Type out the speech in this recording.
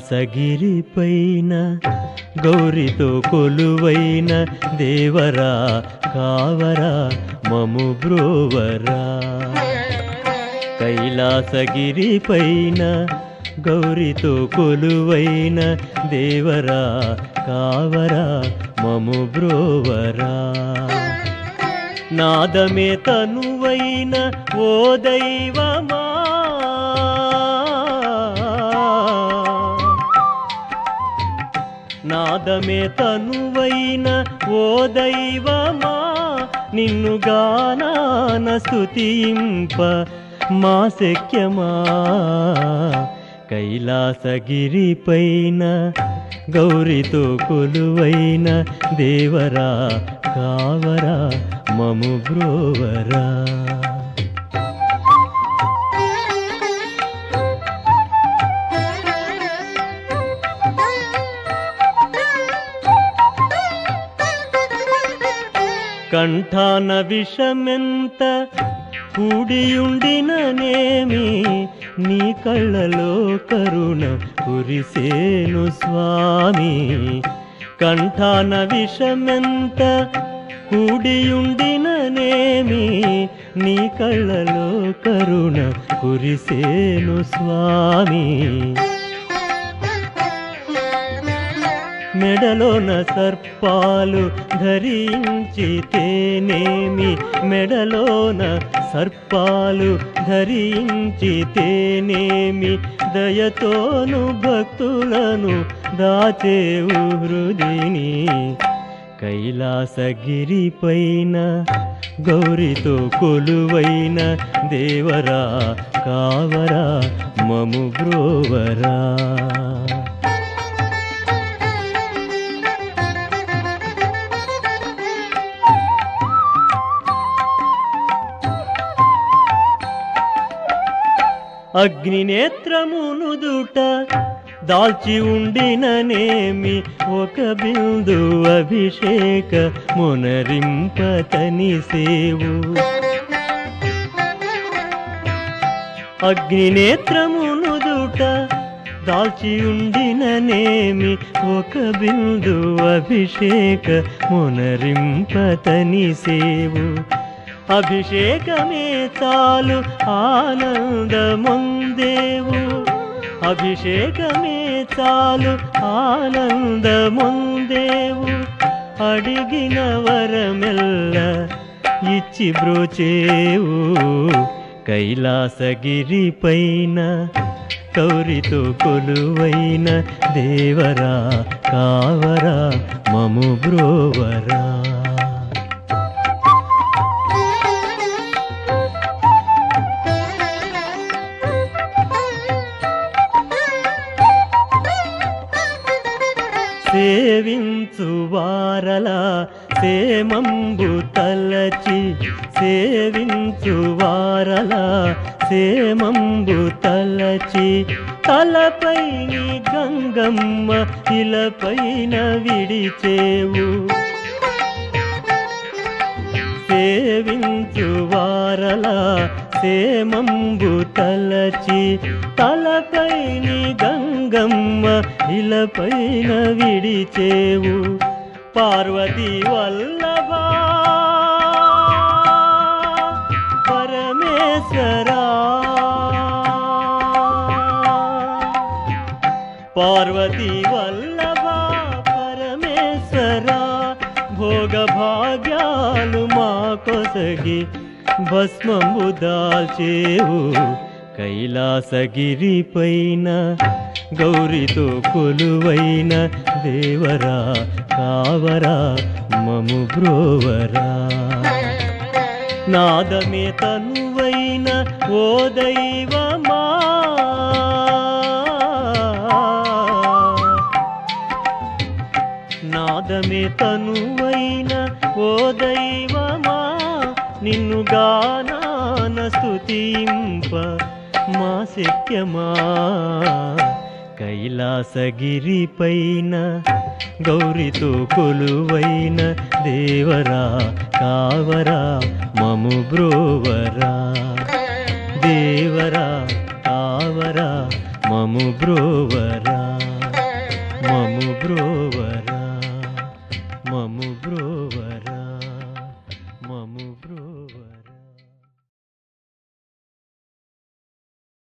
కైలాసగిరిపైన గౌరితో కొలువైన దేవరా కావరా మము బ్రోవరా కైలాసగిరిపైన గౌరితో కొలువైన దేవరా కావరా మము బ్రోవరా నాదమే తనువైన ఓ దైవమా నాదమే తనువైన ఓ దైవమా నిన్ను గానాన స్తుతింప మా శక్యమా కైలాసగిరిపైన గౌరితో కొలువైన దేవరా కావరా మము బ్రోవరా కంఠాన విషమెంత కూడియుండిననేమి నీ కళ్ళలో కరుణ కురిసేను స్వామి కంఠాన విషమెంత కూడియుండిననేమి నీ కళ్ళలో కరుణ కురిసేను స్వామి మెడలోన సర్పాలు ధరించితేనేమి మెడలోన సర్పాలు ధరించితేనేమి దయతోను భక్తులను దాచేవు హృదిని కైలాసగిరిపైన గౌరితో కొలువైన దేవరా కావరా మము బ్రోవరా అగ్నినేత్రమునుదుట దాల్చి ఉండిననేమి ఒక బిందు అభిషేక మునరింపతని సేవు అగ్నినేత్రమునుదుట దాల్చి ఉండిననేమి ఒక బిందు అభిషేక మునరింపతని సేవు అభిషేకమే చాలు ఆనందముందేవు అభిషేకమే చాలు ఆనందముందేవు అడిగిన వరమెల్ల ఇచ్చి బ్రోచేవు కైలాసగిరిపైన కౌరితో కొలువైన దేవరా కావరా మము బ్రోవరా సేవించు వారల సేమంబు తలచి సేవించు వారల సేమంబు తలచి తలపై నీ గంగమ్మ ఇలపైన విడిచేవు సేవించు వారల సేమంబు తలచి తలపై నీ గంగమ్మ ఇలపైన విడిచేవు పార్వతి వల్లభా పరమేశ్వరా పార్వతి వల్లభా పరమేశ్వరా భోగ భాగ్యాలు మా కొసగి భస్మము దాల్చేవు కైలాసగిరిపైన గౌరితో కొలువైన దేవరా కావరా మము బ్రోవరా నాదమే తనువైన ఓ దైవమా నాదమే తనువైన ఓ దైవమా నిన్ను గానాన స్తుతింప మా శక్యమా కైలాసగిరిపైన గౌరితో కొలువైన దేవరా కావరా మము బ్రోవరా దేవరా కావరా మము బ్రోవరా మము బ్రోవరా